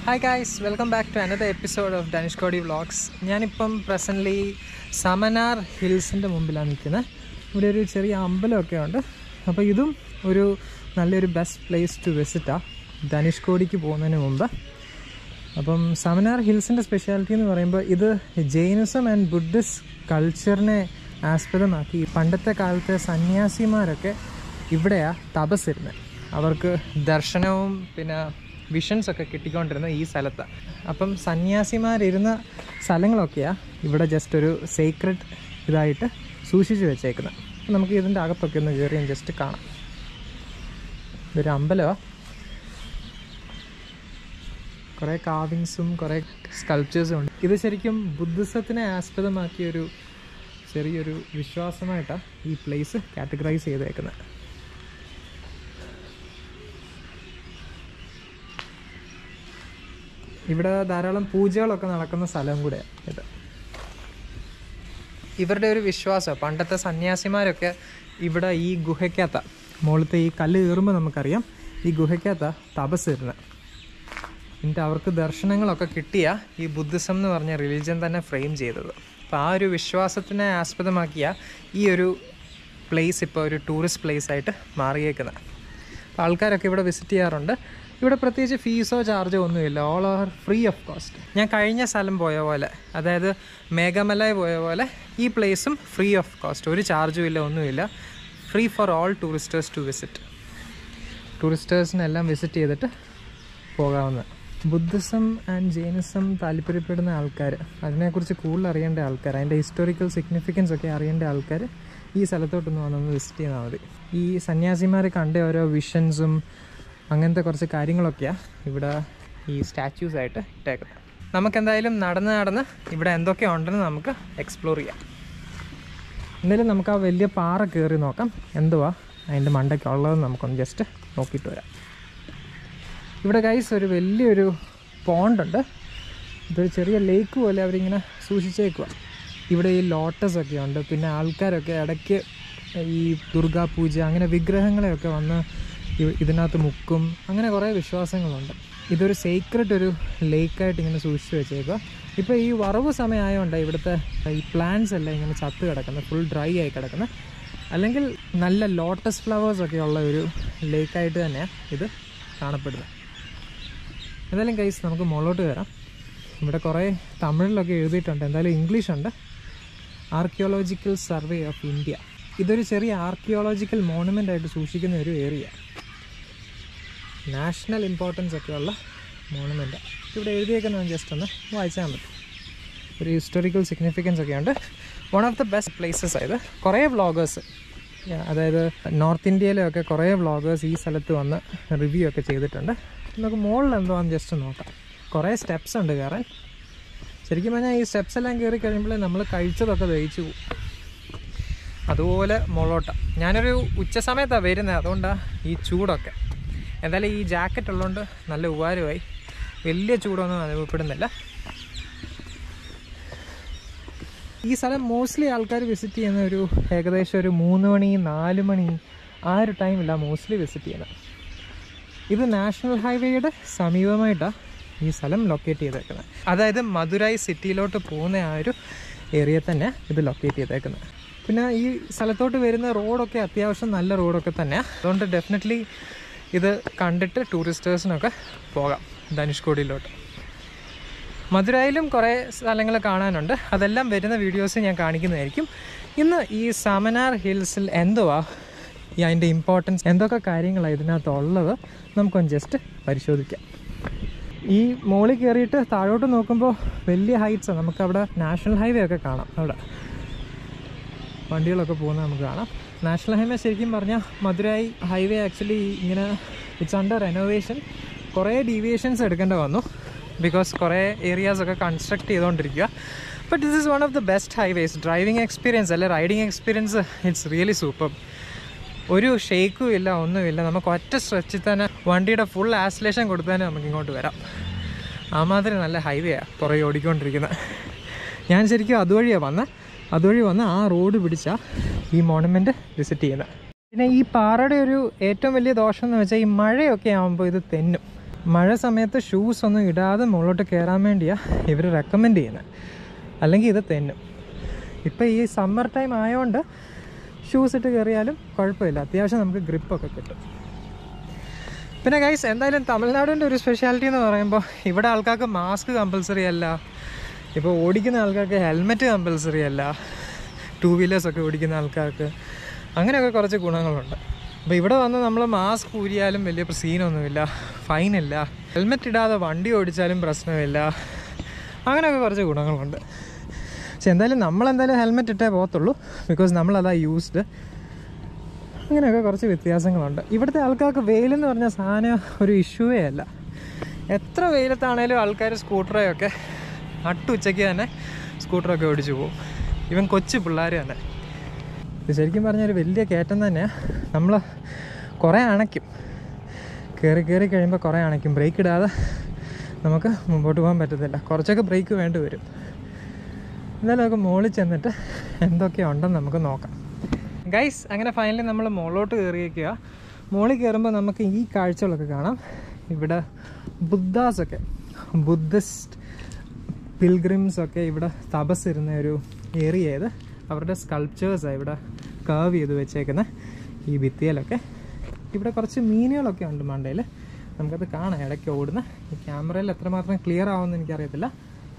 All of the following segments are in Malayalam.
hi guys welcome back to another episode of Dhanushkodi vlogs ഞാനിപ്പം പ്രസൻ്റ്ലി സമനാർ ഹിൽസിൻ്റെ മുമ്പിലാണ് നിൽക്കുന്നത് ഇവിടെ ഒരു ചെറിയ അമ്പലമൊക്കെ ഉണ്ട് അപ്പോൾ ഇതും ഒരു നല്ലൊരു ബെസ്റ്റ് പ്ലേസ് ടു വിസിറ്റാണ് ധനുഷ്കോടിക്ക് പോകുന്നതിന് മുമ്പ് അപ്പം സമനാർ ഹിൽസിൻ്റെ സ്പെഷ്യാലിറ്റി എന്ന് പറയുമ്പോൾ ഇത് ജൈനിസം ആൻഡ് ബുദ്ധിസ്റ്റ് കൾച്ചറിനെ ആസ്പദമാക്കി പണ്ടത്തെ കാലത്തെ സന്യാസിമാരൊക്കെ ഇവിടെയാണ് തപസ്സിരുന്നത് അവർക്ക് ദർശനവും പിന്നെ വിഷൻസ് ഒക്കെ കിട്ടിക്കൊണ്ടിരുന്നത് ഈ സ്ഥലത്താണ് അപ്പം സന്യാസിമാരിരുന്ന സ്ഥലങ്ങളൊക്കെയാണ് ഇവിടെ ജസ്റ്റ് ഒരു സീക്രട്ട് ഇതായിട്ട് സൂക്ഷിച്ച് വെച്ചേക്കുന്നത് അപ്പം നമുക്ക് ഇതിൻ്റെ അകത്തൊക്കെ ഒന്ന് കയറി ജസ്റ്റ് കാണാം ഇതൊരു അമ്പലമാണ് കുറേ കാവിങ്സും കുറേ സ്കൾപ്ചേഴ്സും ഉണ്ട് ഇത് ശരിക്കും ബുദ്ധിസത്തിനെ ആസ്പദമാക്കിയ ഒരു ചെറിയൊരു വിശ്വാസമായിട്ടാണ് ഈ പ്ലേസ് കാറ്റഗറൈസ് ചെയ്തേക്കുന്നത് ഇവിടെ ധാരാളം പൂജകളൊക്കെ നടക്കുന്ന സ്ഥലം കൂടെ ഇത് ഇവരുടെ ഒരു വിശ്വാസം പണ്ടത്തെ സന്യാസിമാരൊക്കെ ഇവിടെ ഈ ഗുഹയ്ക്കകത്ത മുകളിലത്തെ ഈ കല്ല് കയറുമ്പോൾ നമുക്കറിയാം ഈ ഗുഹയ്ക്കകത്ത തപസ് ഇരുന്നത് എന്നിട്ട് അവർക്ക് ദർശനങ്ങളൊക്കെ കിട്ടിയ ഈ ബുദ്ധിസം എന്ന് പറഞ്ഞ റിലീജിയൻ തന്നെ ഫ്രെയിം ചെയ്തത് അപ്പോൾ ആ ഒരു വിശ്വാസത്തിനെ ആസ്പദമാക്കിയ ഈ ഒരു പ്ലേസ് ഇപ്പോൾ ഒരു ടൂറിസ്റ്റ് പ്ലേസ് ആയിട്ട് മാറിയേക്കുന്നത് അപ്പോൾ ആൾക്കാരൊക്കെ ഇവിടെ വിസിറ്റ് ചെയ്യാറുണ്ട് ഇവിടെ പ്രത്യേകിച്ച് ഫീസോ ചാർജോ ഒന്നുമില്ല all are free of cost ഞാൻ കഴിഞ്ഞ സ്ഥലം പോയ പോലെ അതായത് മേഘമലയ പോയ പോലെ ഈ പ്ലേസും ഫ്രീ ഓഫ് കോസ്റ്റ് ഒരു ചാർജും ഇല്ല ഒന്നുമില്ല free for all touristers to visit ടൂറിസ്റ്റേഴ്സിനെല്ലാം വിസിറ്റ് ചെയ്തിട്ട് പോകാവുന്നത് ബുദ്ധിസം ആൻഡ് ജൈനിസം താല്പര്യപ്പെടുന്ന ആൾക്കാർ അതിനെക്കുറിച്ച് കൂടുതൽ അറിയേണ്ട ആൾക്കാർ അതിൻ്റെ ഹിസ്റ്റോറിക്കൽ സിഗ്നിഫിക്കൻസ് ഒക്കെ അറിയേണ്ട ആൾക്കാർ ഈ സ്ഥലത്തോട്ടൊന്ന് വന്നൊന്ന് വിസിറ്റ് ചെയ്താൽ മതി ഈ സന്യാസിമാർ കണ്ട ഓരോ വിഷൻസും അങ്ങനത്തെ കുറച്ച് കാര്യങ്ങളൊക്കെയാണ് ഇവിടെ ഈ സ്റ്റാച്യൂസ് ആയിട്ട് ഇട്ടേക്കുന്നത് നമുക്കെന്തായാലും നടന്ന് നടന്ന് ഇവിടെ എന്തൊക്കെ ഉണ്ടെന്ന് നമുക്ക് എക്സ്പ്ലോർ ചെയ്യാം എന്തായാലും നമുക്ക് ആ വലിയ പാറ കയറി നോക്കാം എന്തുവാ അതിൻ്റെ മണ്ടയ്ക്ക് ഉള്ളതെന്ന് നമുക്കൊന്ന് ജസ്റ്റ് നോക്കിയിട്ട് വരാം ഇവിടെ ഗൈസ് ഒരു വലിയൊരു പോണ്ടുണ്ട് ഇതൊരു ചെറിയ ലേക്ക് പോലെ അവരിങ്ങനെ സൂക്ഷിച്ചേക്കുക ഇവിടെ ഈ ലോട്ടസ് ഒക്കെ ഉണ്ട് പിന്നെ ആൾക്കാരൊക്കെ ഇടയ്ക്ക് ഈ ദുർഗാ പൂജ അങ്ങനെ വിഗ്രഹങ്ങളെയൊക്കെ വന്ന് ഇ- ഇതിനകത്ത് മുക്കും അങ്ങനെ കുറേ വിശ്വാസങ്ങളുണ്ട് ഇതൊരു സീക്രട്ട് ഒരു ലേക്കായിട്ട് ഇങ്ങനെ സൂക്ഷിച്ച് വെച്ചേക്കുക ഇപ്പോൾ ഈ വറവ് സമയമായതുകൊണ്ട് ഇവിടുത്തെ ഈ പ്ലാന്റ്സ് എല്ലാം ഇങ്ങനെ ചത്ത് കിടക്കുന്നത് ഫുൾ ഡ്രൈ ആയി കിടക്കുന്നത് അല്ലെങ്കിൽ നല്ല ലോട്ടസ് ഫ്ലവേഴ്സ് ഒക്കെ ഉള്ള ഒരു ലേക്കായിട്ട് തന്നെയാണ് ഇത് കാണപ്പെടുന്നത് എന്തായാലും കൈസ് നമുക്ക് മുകളിലോട്ട് കയറാം ഇവിടെ കുറേ തമിഴിലൊക്കെ എഴുതിയിട്ടുണ്ട് എന്തായാലും ഇംഗ്ലീഷ് ഉണ്ട് ആർക്കിയോളജിക്കൽ സർവേ ഓഫ് ഇന്ത്യ ഇതൊരു ചെറിയ ആർക്കിയോളജിക്കൽ മോണുമെൻ്റ് ആയിട്ട് സൂക്ഷിക്കുന്ന ഒരു ഏരിയ നാഷണൽ ഇമ്പോർട്ടൻസ് ഒക്കെയുള്ള മോണുമെൻ്റ് ഇവിടെ എഴുതിയേക്കുന്നത് ജസ്റ്റ് ഒന്ന് വായിച്ചാൽ മതി ഒരു ഹിസ്റ്റോറിക്കൽ സിഗ്നിഫിക്കൻസ് ഒക്കെ ഉണ്ട് one of the best places ആയത് കുറേ വ്ളോഗേഴ്സ് അതായത് നോർത്ത് ഇന്ത്യയിലൊക്കെ കുറേ വ്ളോഗേഴ്സ് ഈ സ്ഥലത്ത് വന്ന് റിവ്യൂ ഒക്കെ ചെയ്തിട്ടുണ്ട് നമുക്ക് മുകളിൽ എന്തുവാന്ന് ജസ്റ്റ് നോക്കാം കുറേ സ്റ്റെപ്സ് ഉണ്ട് കയറാൻ ശരിക്കും പറഞ്ഞാൽ ഈ സ്റ്റെപ്സ് എല്ലാം കയറി കഴിയുമ്പോൾ നമ്മൾ കഴിച്ചതൊക്കെ ദഹിച്ചു പോകും അതുപോലെ മുകളോട്ടാണ് ഞാനൊരു ഉച്ച സമയത്താണ് വരുന്നത് അതുകൊണ്ടാണ് ഈ ചൂടൊക്കെ എന്തായാലും ഈ ജാക്കറ്റ് ഉള്ളതുകൊണ്ട് നല്ല ഉപകാരമായി വലിയ ചൂടൊന്നും അനുഭവപ്പെടുന്നില്ല ഈ സ്ഥലം മോസ്റ്റ്ലി ആൾക്കാർ വിസിറ്റ് ചെയ്യുന്ന ഒരു ഏകദേശം ഒരു മൂന്ന് മണി നാല് മണി ആ ഒരു ടൈമിലാണ് മോസ്റ്റ്ലി വിസിറ്റ് ചെയ്യുന്നത് ഇത് നാഷണൽ ഹൈവേയുടെ സമീപമായിട്ടാണ് ഈ സ്ഥലം ലൊക്കേറ്റ് ചെയ്തേക്കുന്നത് അതായത് മധുരൈ സിറ്റിയിലോട്ട് പോകുന്ന ആ ഒരു ഏരിയ തന്നെ ഇത് ലൊക്കേറ്റ് ചെയ്തേക്കുന്നത് പിന്നെ ഈ സ്ഥലത്തോട്ട് വരുന്ന റോഡൊക്കെ അത്യാവശ്യം നല്ല റോഡൊക്കെ തന്നെയാണ് അതുകൊണ്ട് ഡെഫിനറ്റ്ലി ഇത് കണ്ടിട്ട് ടൂറിസ്റ്റേഴ്സിനൊക്കെ പോകാം ധനുഷ്കോടിയിലോട്ട് മധുരയിലും കുറേ സ്ഥലങ്ങൾ കാണാനുണ്ട് അതെല്ലാം വരുന്ന വീഡിയോസ് ഞാൻ കാണിക്കുന്നതായിരിക്കും ഇന്ന് ഈ സമനാർ ഹിൽസിൽ എന്തുവാ ഈ അതിൻ്റെ ഇമ്പോർട്ടൻസ് എന്തൊക്കെ കാര്യങ്ങളാണ് ഇതിനകത്തുള്ളത് നമുക്കൊന്ന് ജസ്റ്റ് പരിശോധിക്കാം ഈ മോളിൽ കയറിയിട്ട് താഴോട്ട് നോക്കുമ്പോൾ വലിയ ഹൈറ്റ്സാണ് നമുക്കവിടെ നാഷണൽ ഹൈവേ ഒക്കെ കാണാം അവിടെ വണ്ടികളൊക്കെ പോകുന്നത് നമുക്ക് കാണാം നാഷണൽ ഹൈവേ ശരിക്കും പറഞ്ഞാൽ മധുരൈ ഹൈവേ ആക്ച്വലി ഇങ്ങനെ ഇറ്റ്സ് അണ്ടർ റെനോവേഷൻ കുറേ ഡീവിയേഷൻസ് എടുക്കേണ്ടി വന്നു ബിക്കോസ് കുറേ ഏരിയാസ് ഒക്കെ കൺസ്ട്രക്ട് ചെയ്തുകൊണ്ടിരിക്കുക but this is one of the best highways driving experience അല്ലെ riding experience it's really super ഒരു ഷേക്കും ഇല്ല ഒന്നുമില്ല നമുക്ക് ഒറ്റ സ്ട്രെച്ചിൽ തന്നെ വണ്ടിയുടെ ഫുൾ ആസ്ലേഷൻ കൊടുത്ത് തന്നെ നമുക്ക് ഇങ്ങോട്ട് വരാം ആ മാതിരി നല്ല ഹൈവേയാണ് പുറകെ ഓടിക്കൊണ്ടിരിക്കുന്നത് ഞാൻ ശരിക്കും അതുവഴിയാണ് വന്നത് അതുവഴി വന്ന് ആ റോഡ് പിടിച്ച ഈ മോണമെൻറ്റ് വിസിറ്റ് ചെയ്യുന്നത് പിന്നെ ഈ പാറയുടെ ഒരു ഏറ്റവും വലിയ ദോഷം എന്ന് വെച്ചാൽ ഈ മഴയൊക്കെ ആകുമ്പോൾ ഇത് തെന്നും മഴ സമയത്ത് ഷൂസ് ഒന്നും ഇടാതെ മുകളിലോട്ട് കയറാൻ വേണ്ടിയാണ് ഇവർ റെക്കമെൻഡ് ചെയ്യുന്നത് അല്ലെങ്കിൽ ഇത് തെന്നും ഇപ്പോൾ ഈ സമ്മർ ടൈം ആയതുകൊണ്ട് ഷൂസ് ഇട്ട് കയറിയാലും കുഴപ്പമില്ല അത്യാവശ്യം നമുക്ക് ഗ്രിപ്പൊക്കെ കിട്ടും പിന്നെ ഗൈസ് എന്തായാലും തമിഴ്നാടിൻ്റെ ഒരു സ്പെഷ്യാലിറ്റി എന്ന് പറയുമ്പോൾ ഇവിടെ ആൾക്കാർക്ക് മാസ്ക് കമ്പൽസറി അല്ല ഇപ്പോൾ ഓടിക്കുന്ന ആൾക്കാർക്ക് ഹെൽമെറ്റ് കമ്പൽസറി അല്ല ടൂ വീലേഴ്സൊക്കെ ഓടിക്കുന്ന ആൾക്കാർക്ക് അങ്ങനെയൊക്കെ കുറച്ച് ഗുണങ്ങളുണ്ട് അപ്പോൾ ഇവിടെ വന്ന് നമ്മൾ മാസ്ക് ഊരിയാലും വലിയ സീനൊന്നുമില്ല ഫൈനില്ല ഹെൽമെറ്റ് ഇടാതെ വണ്ടി ഓടിച്ചാലും പ്രശ്നമില്ല അങ്ങനെയൊക്കെ കുറച്ച് ഗുണങ്ങളുണ്ട് പക്ഷെ എന്തായാലും നമ്മളെന്തായാലും ഹെൽമെറ്റ് ഇട്ടേ പോകത്തുള്ളൂ ബിക്കോസ് നമ്മളതാ യൂസ്ഡ് അങ്ങനെയൊക്കെ കുറച്ച് വ്യത്യാസങ്ങളുണ്ട് ഇവിടുത്തെ ആൾക്കാർക്ക് വെയിലെന്ന് പറഞ്ഞ സാധനം ഒരു ഇഷ്യൂവേ അല്ല എത്ര വെയിലത്താണേലും ആൾക്കാർ സ്കൂട്ടറൊക്കെ നട്ടുച്ചയ്ക്ക് തന്നെ സ്കൂട്ടറൊക്കെ ഓടിച്ചു പോകും ഇവൻ കൊച്ചു പിള്ളേർ തന്നെ ഇത് ശരിക്കും പറഞ്ഞാൽ ഒരു വലിയ കയറ്റം തന്നെയാണ് നമ്മൾ കുറേ അണയ്ക്കും കയറി കയറി കഴിയുമ്പോൾ കുറേ അണയ്ക്കും ബ്രേക്ക് ഇടാതെ നമുക്ക് മുമ്പോട്ട് പോകാൻ പറ്റത്തില്ല കുറച്ചൊക്കെ ബ്രേക്ക് വേണ്ടി വരും എന്തായാലും നമുക്ക് മുകളിൽ ചെന്നിട്ട് എന്തൊക്കെയോ ഉണ്ടെന്ന് നമുക്ക് നോക്കാം ഗൈസ് അങ്ങനെ ഫൈനലി നമ്മൾ മുകളിലോട്ട് കയറിയേക്കുക മുകളിൽ കയറുമ്പോൾ നമുക്ക് ഈ കാഴ്ചകളൊക്കെ കാണാം ഇവിടെ ബുദ്ധാസൊക്കെ ബുദ്ധിസ്റ്റ് പിൽഗ്രിംസ് ഒക്കെ ഇവിടെ തപസ്സിരുന്ന ഒരു ഏരിയ ഇത് അവരുടെ സ്കൾപ്ചേഴ്സാണ് ഇവിടെ കർവ് ചെയ്ത് വെച്ചേക്കുന്ന ഈ ഭിത്തിയിലൊക്കെ ഇവിടെ കുറച്ച് മീനുകളൊക്കെ ഉണ്ട് മണ്ടയിൽ നമുക്കത് കാണാം ഇടയ്ക്ക് ഓടുന്ന ഈ ക്യാമറയിൽ എത്രമാത്രം ക്ലിയർ ആവുമെന്ന് എനിക്കറിയത്തില്ല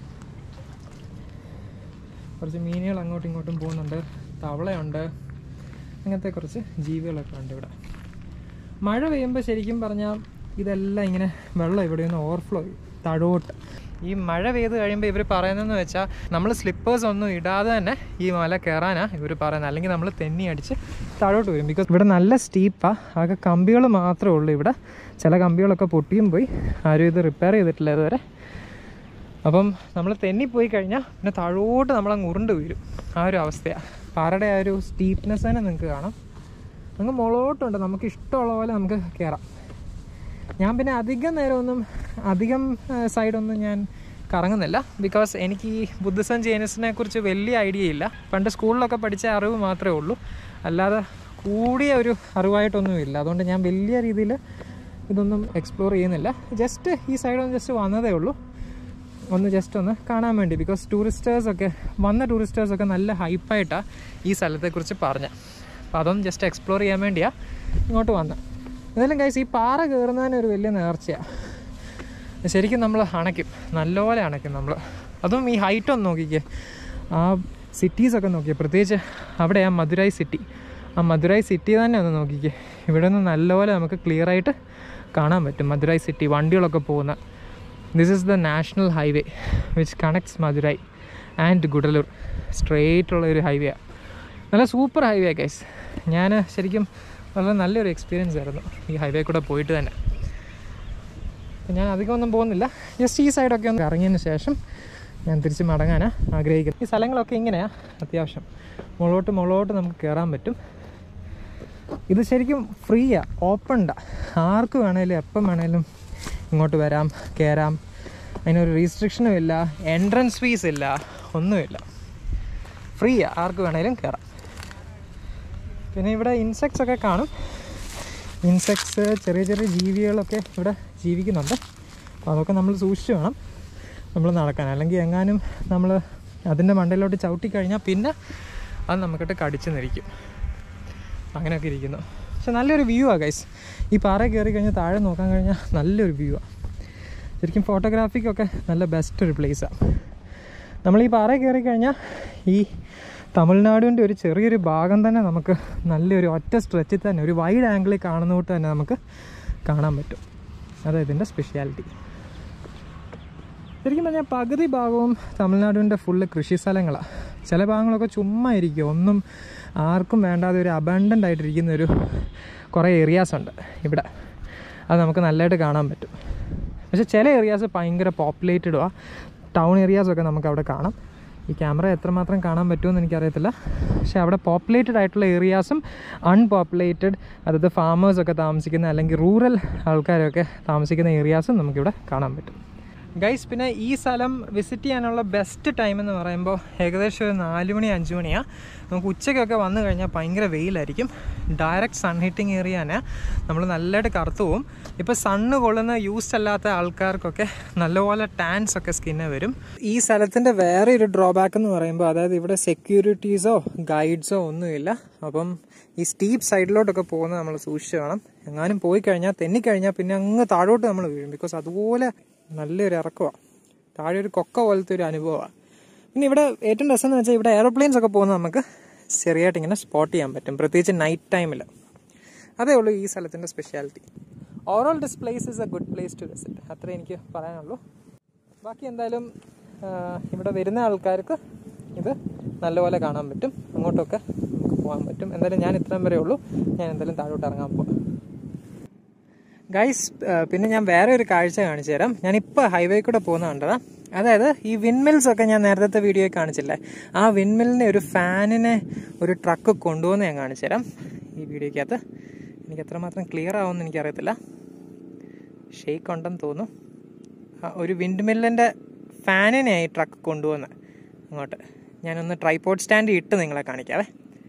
കുറച്ച് മീനുകൾ അങ്ങോട്ടും ഇങ്ങോട്ടും പോകുന്നുണ്ട് തവളയുണ്ട് അങ്ങനത്തെ കുറച്ച് ജീവികളൊക്കെ ഉണ്ട് ഇവിടെ മഴ പെയ്യുമ്പോൾ ശരിക്കും പറഞ്ഞാൽ ഇതെല്ലാം ഇങ്ങനെ വെള്ളം ഇവിടെ നിന്ന് ഓവർഫ്ലോ ചെയ്യും താഴോട്ട് ഈ മഴ പെയ്ത് കഴിയുമ്പോൾ ഇവർ പറയുന്നതെന്ന് വെച്ചാൽ നമ്മൾ സ്ലിപ്പേഴ്സ് ഒന്നും ഇടാതെ തന്നെ ഈ മല കയറാനാണ് ഇവർ പറയുന്നത് അല്ലെങ്കിൽ നമ്മൾ തെന്നി അടിച്ച് താഴോട്ട് വരും ബിക്കോസ് ഇവിടെ നല്ല സ്റ്റീപ്പാണ് ആകെ കമ്പികൾ മാത്രമേ ഉള്ളൂ ഇവിടെ ചില കമ്പികളൊക്കെ പൊട്ടിയും പോയി ആരും ഇത് റിപ്പയർ ചെയ്തിട്ടില്ല ഇതുവരെ അപ്പം നമ്മൾ തെന്നിപ്പോയി കഴിഞ്ഞാൽ പിന്നെ താഴോട്ട് നമ്മളങ്ങ് ഉരുണ്ട് വീഴും ആ ഒരു അവസ്ഥയാണ് പാറയുടെ ആ ഒരു സ്റ്റീപ്നെസ് തന്നെ നിങ്ങൾക്ക് കാണാം അങ്ങ് മുകളോട്ടുണ്ട് നമുക്ക് ഇഷ്ടമുള്ള പോലെ നമുക്ക് കയറാം ഞാൻ പിന്നെ അധികം നേരമൊന്നും അധികം സൈഡൊന്നും ഞാൻ കറങ്ങുന്നില്ല ബിക്കോസ് എനിക്ക് ഈ ബുദ്ധിസം ജൈനസിനെ കുറിച്ച് വലിയ ഐഡിയ ഇല്ല പണ്ട് സ്കൂളിലൊക്കെ പഠിച്ച അറിവ് മാത്രമേ ഉള്ളൂ അല്ലാതെ കൂടിയ ഒരു അറിവായിട്ടൊന്നുമില്ല അതുകൊണ്ട് ഞാൻ വലിയ രീതിയിൽ ഇതൊന്നും എക്സ്പ്ലോർ ചെയ്യുന്നില്ല ജസ്റ്റ് ഈ സൈഡൊന്ന് ജസ്റ്റ് വന്നതേ ഉള്ളൂ ഒന്ന് ജസ്റ്റ് ഒന്ന് കാണാൻ വേണ്ടി ബിക്കോസ് ടൂറിസ്റ്റേഴ്സൊക്കെ വന്ന ടൂറിസ്റ്റേഴ്സൊക്കെ നല്ല ഹൈപ്പായിട്ടാണ് ഈ സ്ഥലത്തെക്കുറിച്ച് പറഞ്ഞത് അപ്പോൾ അതൊന്ന് ജസ്റ്റ് എക്സ്പ്ലോർ ചെയ്യാൻ വേണ്ടിയാണ് ഇങ്ങോട്ട് വന്നത് എന്തായാലും കൈസ് ഈ പാറ കയറുന്നതിന് ഒരു വലിയ നേർച്ചയാണ് ശരിക്കും നമ്മൾ അണയ്ക്കും നല്ലപോലെ അണയ്ക്കും നമ്മൾ അതും ഈ ഹൈറ്റ് ഒന്ന് നോക്കിക്കേ ആ സിറ്റീസൊക്കെ നോക്കിയേ പ്രത്യേകിച്ച് അവിടെ ആ മധുരൈ സിറ്റി ആ മധുരൈ സിറ്റി തന്നെ ഒന്ന് നോക്കിക്കേ ഇവിടെ നിന്ന് നല്ലപോലെ നമുക്ക് ക്ലിയർ ആയിട്ട് കാണാൻ പറ്റും മധുരൈ സിറ്റി വണ്ടികളൊക്കെ പോകുന്ന this is the national highway which connects Madurai and Gudalur straight ഉള്ള ഒരു ഹൈവേ നല്ല സൂപ്പർ ഹൈവേ ഗൈസ് ഞാൻ ശരിക്കും വളരെ നല്ലൊരു എക്സ്പീരിയൻസ് ആയിരുന്നു ഈ ഹൈവേ കൂടെ പോയിട്ട് തന്നെ അപ്പം ഞാൻ അധികം ഒന്നും പോകുന്നില്ല ജസ്റ്റ് ഈ സൈഡൊക്കെ ഒന്ന് ഇറങ്ങിയതിന് ശേഷം ഞാൻ തിരിച്ച് മടങ്ങാനാണ് ആഗ്രഹിക്കുന്നത് ഈ സ്ഥലങ്ങളൊക്കെ ഇങ്ങനെയാണ് അത്യാവശ്യം മുകളോട്ട് മുകളോട്ട് നമുക്ക് കയറാൻ പറ്റും ഇത് ശരിക്കും ഫ്രീയാണ് ഓപ്പൺഡാ ആർക്ക് വേണേലും എപ്പം വേണേലും ഇങ്ങോട്ട് വരാം കയറാം അതിനൊരു റീസ്ട്രിക്ഷനും ഇല്ല എൻട്രൻസ് ഫീസ് ഇല്ല ഒന്നുമില്ല ഫ്രീയാണ് ആർക്ക് വേണേലും കയറാം പിന്നെ ഇവിടെ ഇൻസെക്ട്സ് ഒക്കെ കാണും ഇൻസെക്ട്സ് ചെറിയ ചെറിയ ജീവികളൊക്കെ ഇവിടെ ജീവിക്കുന്നുണ്ട് അപ്പോൾ അതൊക്കെ നമ്മൾ സൂക്ഷിച്ച് വേണം നമ്മൾ നടക്കാൻ അല്ലെങ്കിൽ എങ്ങാനും നമ്മൾ അതിൻ്റെ മണ്ടയിലോട്ട് ചവിട്ടി കഴിഞ്ഞാൽ പിന്നെ അത് നമുക്കിട്ട് കടിച്ചു നിരിക്കും അങ്ങനെയൊക്കെ ഇരിക്കുന്നു പക്ഷെ നല്ലൊരു വ്യൂ ആണ് ഗൈസ് ഈ പാറ കയറി കഴിഞ്ഞാൽ താഴെ നോക്കാൻ കഴിഞ്ഞാൽ നല്ലൊരു വ്യൂ ആണ് ശരിക്കും ഫോട്ടോഗ്രാഫിക്കൊക്കെ നല്ല ബെസ്റ്റ് ഒരു പ്ലേസാണ് നമ്മൾ ഈ പാറ കയറി കഴിഞ്ഞാൽ ഈ തമിഴ്നാടിൻ്റെ ഒരു ചെറിയൊരു ഭാഗം തന്നെ നമുക്ക് നല്ലൊരു ഒറ്റ സ്ട്രെച്ചിൽ തന്നെ ഒരു വൈഡ് ആംഗിളിൽ കാണുന്ന തൊട്ട് തന്നെ നമുക്ക് കാണാൻ പറ്റും അതാണ് ഇതിൻ്റെ സ്പെഷ്യാലിറ്റി ശരിക്കും പറഞ്ഞാൽ പകുതി ഭാഗവും തമിഴ്നാടിൻ്റെ ഫുള്ള് കൃഷി സ്ഥലങ്ങളാണ് ചില ഭാഗങ്ങളൊക്കെ ചുമ്മാ ഇരിക്കും ഒന്നും ആർക്കും വേണ്ടാതെ ഒരു അബണ്ടൻ്റ് ആയിട്ടിരിക്കുന്ന ഒരു കുറേ ഏരിയാസ് ഉണ്ട് ഇവിടെ അത് നമുക്ക് നല്ലതായിട്ട് കാണാൻ പറ്റും പക്ഷെ ചില ഏരിയാസ് ഭയങ്കര പോപ്പുലേറ്റഡുമാണ് ടൗൺ ഏരിയാസൊക്കെ നമുക്ക് അവിടെ കാണാം ഈ ക്യാമറ എത്രമാത്രം കാണാൻ പറ്റുമെന്ന് എനിക്കറിയത്തില്ല പക്ഷെ അവിടെ പോപ്പുലേറ്റഡ് ആയിട്ടുള്ള ഏരിയാസും അൺപോപ്പുലേറ്റഡ് അതായത് ഫാമേഴ്സൊക്കെ താമസിക്കുന്ന അല്ലെങ്കിൽ റൂറൽ ആൾക്കാരൊക്കെ താമസിക്കുന്ന ഏരിയാസും നമുക്കിവിടെ കാണാൻ പറ്റും ഗൈസ് പിന്നെ ഈ സ്ഥലം വിസിറ്റ് ചെയ്യാനുള്ള ബെസ്റ്റ് ടൈം എന്ന് പറയുമ്പോൾ ഏകദേശം ഒരു നാല് മണി അഞ്ച് മണിയാണ് നമുക്ക് ഉച്ചയ്ക്കൊക്കെ വന്നു കഴിഞ്ഞാൽ ഭയങ്കര വെയിലായിരിക്കും ഡയറക്റ്റ് സൺ ഹീറ്റിംഗ് ഏരിയയാണ് നമ്മൾ നല്ലതായിട്ട് കറുത്തു പോവും ഇപ്പോൾ സണ്ണ് കൊള്ളുന്ന യൂസ്ഡ് അല്ലാത്ത ആൾക്കാർക്കൊക്കെ നല്ലപോലെ ടാൻസ് ഒക്കെ സ്കിന്നെ വരും ഈ സ്ഥലത്തിൻ്റെ വേറെ ഒരു ഡ്രോബാക്ക് എന്ന് പറയുമ്പോൾ അതായത് ഇവിടെ സെക്യൂരിറ്റീസോ ഗൈഡ്സോ ഒന്നുമില്ല അപ്പം ഈ സ്റ്റീപ്പ് സൈഡിലോട്ടൊക്കെ പോകുന്നത് നമ്മൾ സൂക്ഷിച്ച് വേണം എങ്ങാനും പോയി കഴിഞ്ഞാൽ തെന്നിക്കഴിഞ്ഞാൽ പിന്നെ അങ്ങ് താഴോട്ട് നമ്മൾ വീഴും ബിക്കോസ് അതുപോലെ നല്ലൊരു ഇറക്കമാണ് താഴെ ഒരു കൊക്ക പോലത്തെ ഒരു അനുഭവമാണ് പിന്നെ ഇവിടെ ഏറ്റവും രസം എന്ന് വെച്ചാൽ ഇവിടെ എയറോപ്ലെയിൻസ് ഒക്കെ പോകുന്നത് നമുക്ക് ചെറിയായിട്ട് ഇങ്ങനെ സ്പോട്ട് ചെയ്യാൻ പറ്റും പ്രത്യേകിച്ച് നൈറ്റ് ടൈമിൽ അതേ ഉള്ളൂ ഈ സ്ഥലത്തിൻ്റെ speciality overall this place is a good place to visit അത്രേ എനിക്ക് പറയാനുള്ളൂ ബാക്കി എന്തായാലും ആ, ഇവിടെ വരുന്ന ആൾക്കാർക്ക് ഇത് നല്ലപോലെ കാണാൻ പറ്റും അങ്ങോട്ടൊക്കെ നമുക്ക് പോകാൻ പറ്റും എന്തായാലും ഞാൻ ഇത്രയും വരെ ഉള്ളൂ ഞാൻ എന്തായാലും താഴോട്ട് ഇറങ്ങാൻ പോകാം ഗൈസ് പിന്നെ ഞാൻ വേറെ ഒരു കാഴ്ച കാണിച്ചു തരാം ഞാനിപ്പോൾ ഹൈവേ കൂടെ പോകുന്ന കണ്ടതാ അതായത് ഈ വിൻമിൽസ് ഒക്കെ ഞാൻ നേരത്തെ വീഡിയോയിൽ കാണിച്ചില്ലേ ആ വിൻമിലിനെ ഒരു ഫാനിനെ ഒരു ട്രക്ക് കൊണ്ടുവന്ന് ഞാൻ കാണിച്ചു തരാം ഈ വീഡിയോയ്ക്കകത്ത് എനിക്ക് എത്രമാത്രം ക്ലിയർ ആവുമെന്ന് എനിക്കറിയത്തില്ല ഷെയ്ക്ക് ഉണ്ടെന്ന് തോന്നുന്നു ആ, ഒരു വിൻഡ് മില്ലിൻ്റെ ഫാനിനെയായി ട്രക്ക് കൊണ്ടുവന്ന് അങ്ങോട്ട് ഞാനൊന്ന് ട്രൈപോഡ് സ്റ്റാൻഡ് ഇട്ട് നിങ്ങളെ കാണിക്കാവേ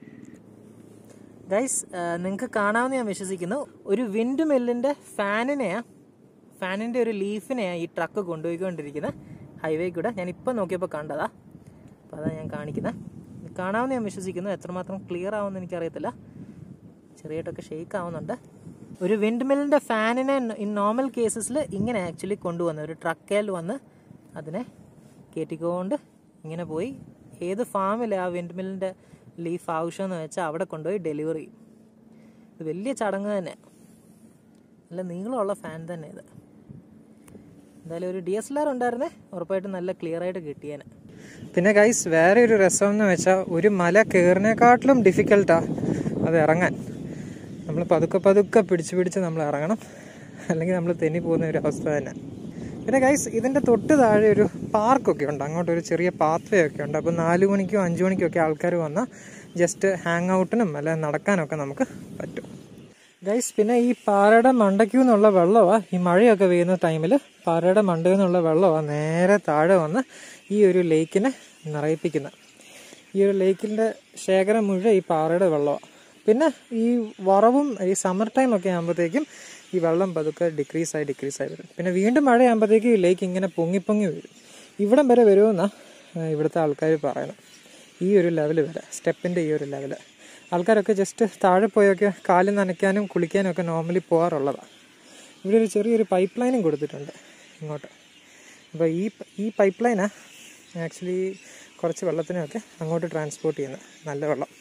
ഗൈസ് നിങ്ങൾക്ക് കാണാമെന്ന് ഞാൻ വിശ്വസിക്കുന്നു ഒരു വിൻഡ് മില്ലിൻ്റെ ഫാനിനെയാ ഫാനിൻ്റെ ഒരു ലീഫിനെയാ ഈ ട്രക്ക് കൊണ്ടുപോയിക്കൊണ്ടിരിക്കുന്നത് ഹൈവേ കൂടെ ഞാൻ ഇപ്പം നോക്കിയപ്പോൾ കണ്ടതാ അപ്പോൾ അതാ ഞാൻ കാണിക്കുന്നത് ഇത് കാണാമെന്ന് ഞാൻ വിശ്വസിക്കുന്നു എത്രമാത്രം ക്ലിയർ ആവുമെന്ന് എനിക്കറിയത്തില്ല ചെറിയായിട്ടൊക്കെ ഷെയ്ക്ക് ആവുന്നുണ്ട് ഒരു വിൻഡ് മില്ലിൻ്റെ ഫാനിനെ ഇൻ നോർമൽ കേസസിൽ ഇങ്ങനെ ആക്ച്വലി കൊണ്ടുവന്ന് ഒരു ട്രക്കേൽ വന്ന് അതിനെ കയറ്റിക്കൊണ്ട് ഇങ്ങനെ പോയി ഏത് ഫാമിൽ ആ വിൻഡ് മില്ലിൻ്റെ ലീഫ് ആവശ്യമെന്ന് വെച്ചാൽ അവിടെ കൊണ്ടുപോയി ഡെലിവറി ചെയ്യും ഇത് വലിയ ചടങ്ങ് തന്നെ നല്ല നീളമുള്ള ഫാൻ തന്നെ ഇത് എന്തായാലും ഒരു ഡി എസ് എൽ ആർ ഉണ്ടായിരുന്നേ ഉറപ്പായിട്ടും നല്ല ക്ലിയർ ആയിട്ട് കിട്ടിയേനെ പിന്നെ ഗൈസ് വേറെ ഒരു രസം എന്ന് വെച്ചാൽ ഒരു മല കയറിനേക്കാട്ടിലും ഡിഫിക്കൽട്ടാ അത് ഇറങ്ങാൻ നമ്മൾ പതുക്കെ പതുക്കെ പിടിച്ച് പിടിച്ച് നമ്മൾ ഇറങ്ങണം അല്ലെങ്കിൽ നമ്മൾ തെന്നി പോകുന്ന ഒരു അവസ്ഥ തന്നെ പിന്നെ ഗൈസ് ഇതിൻ്റെ തൊട്ട് താഴെ ഒരു പാർക്കൊക്കെ ഉണ്ട് അങ്ങോട്ട് ഒരു ചെറിയ പാത്വേ ഒക്കെ ഉണ്ട് അപ്പോൾ നാല് മണിക്കോ അഞ്ച് മണിക്കോ ഒക്കെ ആൾക്കാർ വന്നാൽ ജസ്റ്റ് ഹാങ് ഔട്ടിനും അല്ല നടക്കാനൊക്കെ നമുക്ക് പറ്റും ഗൈസ് പിന്നെ ഈ പാറയുടെ മണ്ടയ്ക്കു നിന്നുള്ള വെള്ളമാണ് ഈ മഴയൊക്കെ പെയ്യുന്ന ടൈമിൽ പാറയുടെ മണ്ടയിൽ നിന്നുള്ള വെള്ളമാണ് നേരെ താഴെ വന്ന് ഈ ഒരു ലേക്കിനെ നിറയിപ്പിക്കുന്നത് ഈ ഒരു ലേക്കിൻ്റെ ശേഖരം മുഴുവൻ ഈ പാറയുടെ വെള്ളമാണ് പിന്നെ ഈ വറവും ഈ സമ്മർ ടൈം ഒക്കെ ആകുമ്പോഴത്തേക്കും ഈ വെള്ളം പതുക്കെ ഡിക്രീസ് ആയി ഡിക്രീസ് ആയി വരും പിന്നെ വീണ്ടും മഴയാകുമ്പോഴത്തേക്കും ഈ ലേക്ക് ഇങ്ങനെ പൊങ്ങി പൊങ്ങി വരും ഇവിടം വരെ വരുമെന്നാണ് ഇവിടുത്തെ ആൾക്കാർ പറയുന്നത് ഈ ഒരു ലെവൽ വരെ സ്റ്റെപ്പിൻ്റെ ഈ ഒരു ലെവൽ ആൾക്കാരൊക്കെ ജസ്റ്റ് താഴെ പോയൊക്കെ കാല് നനയ്ക്കാനും കുളിക്കാനും ഒക്കെ നോർമലി പോകാറുള്ളതാണ് ഇവിടെ ഒരു ചെറിയൊരു പൈപ്പ് ലൈനും കൊടുത്തിട്ടുണ്ട് ഇങ്ങോട്ട് അപ്പോൾ ഈ ഈ പൈപ്പ് ലൈനാണ് ആക്ച്വലി കുറച്ച് വെള്ളത്തിനൊക്കെ അങ്ങോട്ട് ട്രാൻസ്പോർട്ട് ചെയ്യുന്നത് നല്ല വെള്ളം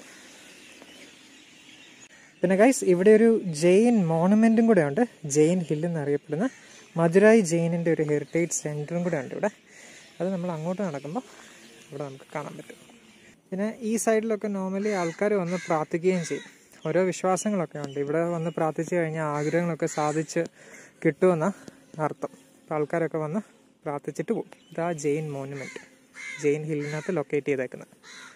പിന്നെ ഗൈസ് ഇവിടെ ഒരു ജെയിൻ മോണുമെൻറ്റും കൂടെ ഉണ്ട് ജെയിൻ ഹിൽ എന്നറിയപ്പെടുന്ന മധുരായി ജെയിനിൻ്റെ ഒരു ഹെറിറ്റേജ് സെൻറ്ററും കൂടെ ഉണ്ട് ഇവിടെ അത് നമ്മൾ അങ്ങോട്ട് നടക്കുമ്പോൾ ഇവിടെ നമുക്ക് കാണാൻ പറ്റും പിന്നെ ഈ സൈഡിലൊക്കെ നോർമലി ആൾക്കാർ വന്ന് പ്രാർത്ഥിക്കുകയും ചെയ്യും ഓരോ വിശ്വാസങ്ങളൊക്കെ ഉണ്ട് ഇവിടെ വന്ന് പ്രാർത്ഥിച്ചു കഴിഞ്ഞാൽ ആഗ്രഹങ്ങളൊക്കെ സാധിച്ച് കിട്ടുമെന്ന അർത്ഥം അപ്പോൾ ആൾക്കാരൊക്കെ വന്ന് പ്രാർത്ഥിച്ചിട്ട് പോകും ഇതാ ജെയിൻ മോണുമെൻറ്റ് ജെയിൻ ഹില്ലിനകത്ത് ലൊക്കേറ്റ് ചെയ്തേക്കുന്നത്